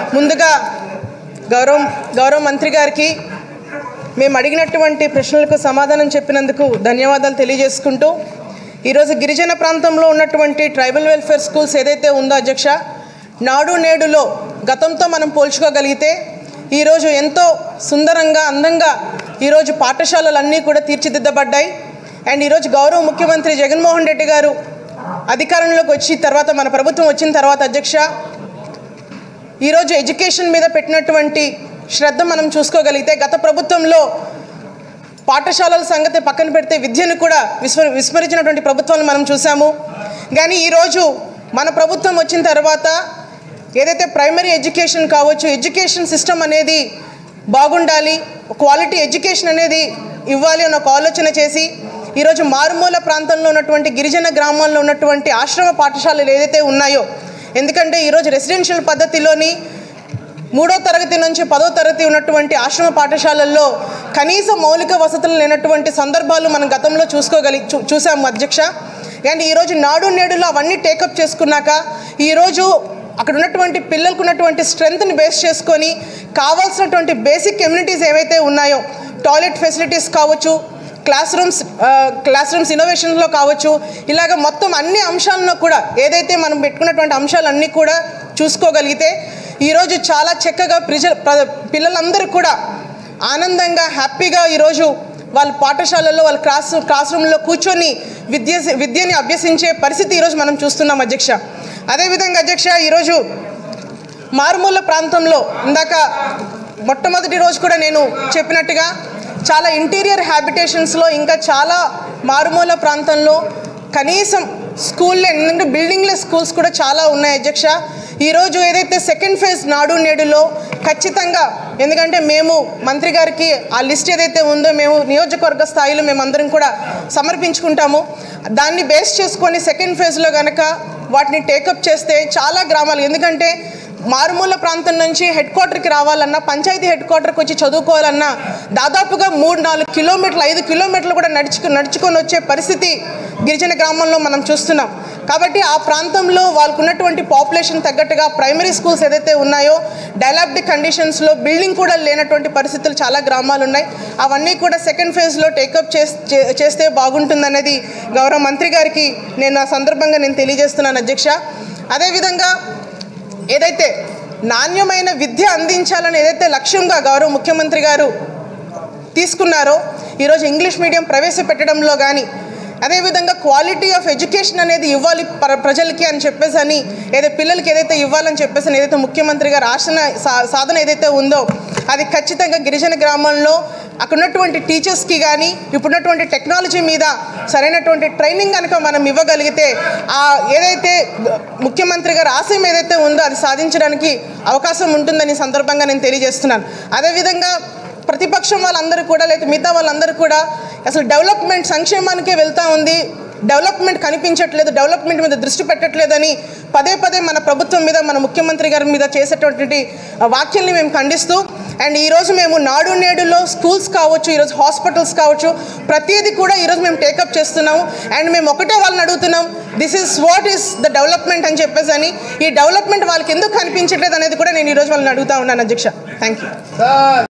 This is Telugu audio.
ముందుగా గౌరవ గౌరవ మంత్రి గారికి మేము అడిగినటువంటి ప్రశ్నలకు సమాధానం చెప్పినందుకు ధన్యవాదాలు తెలియజేసుకుంటూ ఈరోజు గిరిజన ప్రాంతంలో ఉన్నటువంటి ట్రైబల్ వెల్ఫేర్ స్కూల్స్ ఏదైతే ఉందో అధ్యక్ష నాడు నేడులో గతంతో మనం పోల్చుకోగలిగితే ఈరోజు ఎంతో సుందరంగా అందంగా ఈరోజు పాఠశాలలన్నీ కూడా తీర్చిదిద్దబడ్డాయి అండ్ ఈరోజు గౌరవ ముఖ్యమంత్రి జగన్మోహన్ రెడ్డి గారు అధికారంలోకి వచ్చి తర్వాత మన ప్రభుత్వం వచ్చిన తర్వాత అధ్యక్ష ఈరోజు ఎడ్యుకేషన్ మీద పెట్టినటువంటి శ్రద్ధ మనం చూసుకోగలిగితే గత ప్రభుత్వంలో పాఠశాలల సంగతి పక్కన పెడితే విద్యను కూడా విస్మ విస్మరించినటువంటి ప్రభుత్వాలను మనం చూసాము కానీ ఈరోజు మన ప్రభుత్వం వచ్చిన తర్వాత ఏదైతే ప్రైమరీ ఎడ్యుకేషన్ కావచ్చు ఎడ్యుకేషన్ సిస్టమ్ అనేది బాగుండాలి క్వాలిటీ ఎడ్యుకేషన్ అనేది ఇవ్వాలి అన్న ఒక ఆలోచన చేసి ఈరోజు మారుమూల ప్రాంతంలో ఉన్నటువంటి గిరిజన గ్రామాల్లో ఉన్నటువంటి ఆశ్రమ పాఠశాలలు ఏదైతే ఉన్నాయో ఎందుకంటే ఈరోజు రెసిడెన్షియల్ పద్ధతిలోని మూడో తరగతి నుంచి పదో తరగతి ఉన్నటువంటి ఆశ్రమ పాఠశాలల్లో కనీస మౌలిక వసతులు లేనటువంటి సందర్భాలు మనం గతంలో చూసుకోగలి చూ చూసాము అధ్యక్ష అండ్ ఈరోజు నాడు నేడులో అవన్నీ టేకప్ చేసుకున్నాక ఈరోజు అక్కడ ఉన్నటువంటి పిల్లలకు ఉన్నటువంటి స్ట్రెంగ్త్ని బేస్ చేసుకొని కావాల్సినటువంటి బేసిక్ కమ్యూనిటీస్ ఏవైతే ఉన్నాయో టాయిలెట్ ఫెసిలిటీస్ కావచ్చు క్లాస్ రూమ్స్ క్లాస్ రూమ్స్ ఇన్నోవేషన్లో కావచ్చు ఇలాగ మొత్తం అన్ని అంశాలను కూడా ఏదైతే మనం పెట్టుకున్నటువంటి అంశాలన్నీ కూడా చూసుకోగలిగితే ఈరోజు చాలా చక్కగా ప్రజ ప్ర- పిల్లలందరూ కూడా ఆనందంగా హ్యాపీగా ఈరోజు వాళ్ళ పాఠశాలల్లో వాళ్ళ క్లాస్ క్లాస్ రూమ్లో కూర్చొని విద్య విద్యని అభ్యసించే పరిస్థితి ఈరోజు మనం చూస్తున్నాం అధ్యక్ష అదేవిధంగా అధ్యక్ష ఈరోజు మారుమూల ప్రాంతంలో ఇందాక మొట్టమొదటి రోజు కూడా నేను చెప్పినట్టుగా చాలా ఇంటీరియర్ హ్యాబిటేషన్స్లో ఇంకా చాలా మారుమూల ప్రాంతంలో కనీసం స్కూల్లో ఎందుకంటే బిల్డింగ్లెస్ స్కూల్స్ కూడా చాలా ఉన్నాయి అధ్యక్ష ఈరోజు ఏదైతే సెకండ్ ఫేజ్ నాడు నేడులో ఖచ్చితంగా ఎందుకంటే మేము మంత్రి గారికి ఆ లిస్ట్ ఏదైతే ఉందో మేము నియోజకవర్గ స్థాయిలో మేమందరం కూడా సమర్పించుకుంటాము దాన్ని బేస్ చేసుకొని సెకండ్ ఫేజ్లో కనుక వాటిని టేకప్ చేస్తే చాలా గ్రామాలు ఎందుకంటే మారుమూల ప్రాంతం నుంచి హెడ్ క్వార్టర్కి రావాలన్నా పంచాయతీ హెడ్ క్వార్టర్కి వచ్చి చదువుకోవాలన్నా దాదాపుగా మూడు నాలుగు కిలోమీటర్లు ఐదు కిలోమీటర్లు కూడా నడుచుకు నడుచుకొని వచ్చే పరిస్థితి గిరిజన గ్రామంలో మనం చూస్తున్నాం కాబట్టి ఆ ప్రాంతంలో వాళ్ళకు ఉన్నటువంటి పాపులేషన్ తగ్గట్టుగా ప్రైమరీ స్కూల్స్ ఏదైతే ఉన్నాయో డైలాప్టిక్ కండిషన్స్లో బిల్డింగ్ కూడా లేనటువంటి పరిస్థితులు చాలా గ్రామాలు ఉన్నాయి అవన్నీ కూడా సెకండ్ ఫేజ్లో టేకప్ చేస్తే బాగుంటుందనేది గౌరవ మంత్రి గారికి నేను ఆ సందర్భంగా నేను తెలియజేస్తున్నాను అధ్యక్ష అదేవిధంగా ఏదైతే నాణ్యమైన విద్య అందించాలని ఏదైతే లక్ష్యంగా గౌరవ ముఖ్యమంత్రి గారు తీసుకున్నారో ఈరోజు ఇంగ్లీష్ మీడియం ప్రవేశపెట్టడంలో కానీ అదేవిధంగా క్వాలిటీ ఆఫ్ ఎడ్యుకేషన్ అనేది ఇవ్వాలి ప్ర- ప్రజలకి అని చెప్పేసి అని ఏదైతే పిల్లలకి ఏదైతే ఇవ్వాలని చెప్పేసి అని ఏదైతే ముఖ్యమంత్రి గారు ఆశన సా- సాధన ఏదైతే ఉందో అది ఖచ్చితంగా గిరిజన గ్రామాల్లో అక్కడ ఉన్నటువంటి టీచర్స్కి కానీ ఇప్పుడున్నటువంటి టెక్నాలజీ మీద సరైనటువంటి ట్రైనింగ్ కనుక మనం ఇవ్వగలిగితే ఆ ఏదైతే ముఖ్యమంత్రి గారి ఆశయం ఏదైతే ఉందో అది సాధించడానికి అవకాశం ఉంటుందని ఈ సందర్భంగా నేను తెలియజేస్తున్నాను అదేవిధంగా ప్రతిపక్షం వాళ్ళందరూ కూడా లేదా మిగతా వాళ్ళందరూ కూడా అసలు డెవలప్మెంట్ సంక్షేమానికే వెళ్తా ఉంది డెవలప్మెంట్ కనిపించట్లేదు డెవలప్మెంట్ మీద దృష్టి పెట్టట్లేదని పదే పదే మన ప్రభుత్వం మీద మన ముఖ్యమంత్రి గారి మీద చేసేటువంటి ఆ, వ్యాఖ్యల్ని మేము ఖండిస్తూ అండ్ ఈరోజు మేము నాడు నేడులో స్కూల్స్ కావచ్చు ఈరోజు హాస్పిటల్స్ కావచ్చు ప్రతిదీ కూడా ఈరోజు మేము టేకప్ చేస్తున్నాము అండ్ మేము ఒకటే వాళ్ళని అడుగుతున్నాం this is what is the development అని చెప్పేసి అని ఈ డెవలప్మెంట్ వాళ్ళకి ఎందుకు కనిపించట్లేదు అనేది కూడా నేను ఈరోజు వాళ్ళని అడుగుతా ఉన్నాను అధ్యక్ష థ్యాంక్ యూ